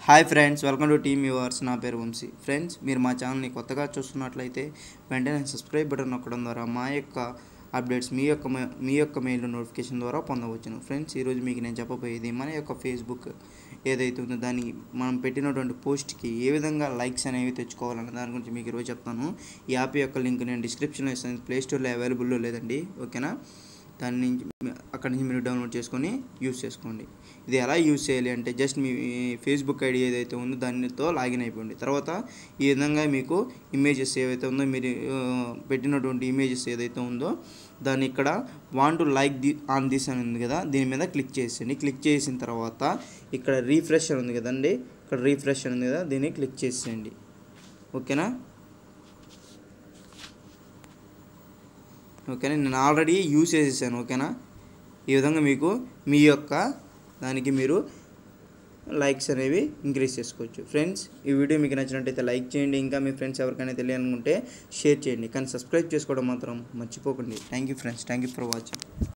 hi friends welcome to team yours నా పేరు Vamsi friends మీరు మా ఛానల్ని కొత్తగా చూస్తున్నట్లయితే వెంటనే సబ్స్క్రైబ్ బటన్ నొక్కడం ద్వారా మా యొక్క అప్డేట్స్ మీ యొక్క మె- మీ యొక్క మెయిల్ నోటిఫికేషన్ ద్వారా పొందవచ్చును ఫ్రెండ్స్ ఈరోజు మీకు నేను చెప్పబోయేది మన యొక్క ఫేస్బుక్ ఏదైతే ఉందో దానికి మనం పెట్టినటువంటి పోస్ట్కి ఏ విధంగా లైక్స్ అనేవి తెచ్చుకోవాలన్న దాని గురించి మీకు ఈరోజు చెప్తాను ఈ యాప్ యొక్క లింక్ నేను డిస్క్రిప్షన్లో ఇస్తాను ప్లే స్టోర్లో అవైలబుల్లో లేదండి ఓకేనా దాని నుంచి అక్కడి నుంచి మీరు డౌన్లోడ్ చేసుకొని యూస్ చేసుకోండి ఇది ఎలా యూస్ చేయాలి అంటే జస్ట్ మీ ఫేస్బుక్ ఐడి ఏదైతే ఉందో దానితో లాగిన్ అయిపోండి తర్వాత ఈ విధంగా మీకు ఇమేజెస్ ఏవైతే ఉందో మీరు ఆ, పెట్టినటువంటి ఇమేజెస్ ఏదైతే ఉందో దాన్ని ఇక్కడ want to like the on this అని ఉంది కదా దీని మీద క్లిక్ చేసేయండి క్లిక్ చేసిన తర్వాత ఇక్కడ రీఫ్రెష్ అని ఉంది కదండి ఇక్కడ రీఫ్రెష్ అని ఉంది కదా దీన్ని క్లిక్ చేసేయండి ఓకేనా ఓకేనా నేను ఆల్రెడీ యూస్ చేసేసాను ఓకేనా ఈ విధంగా మీకు మీ యొక్క దానికి మీరు లైక్స్ అనేవి ఇంక్రీజ్ చేసుకోవచ్చు ఫ్రెండ్స్ ఈ వీడియో మీకు నచ్చినట్టయితే లైక్ చేయండి ఇంకా మీ ఫ్రెండ్స్ ఎవరికైనా తెలియాలనుకుంటే షేర్ చేయండి కానీ సబ్స్క్రైబ్ చేసుకోవడం మాత్రం మర్చిపోకండి thank you friends thank you for watching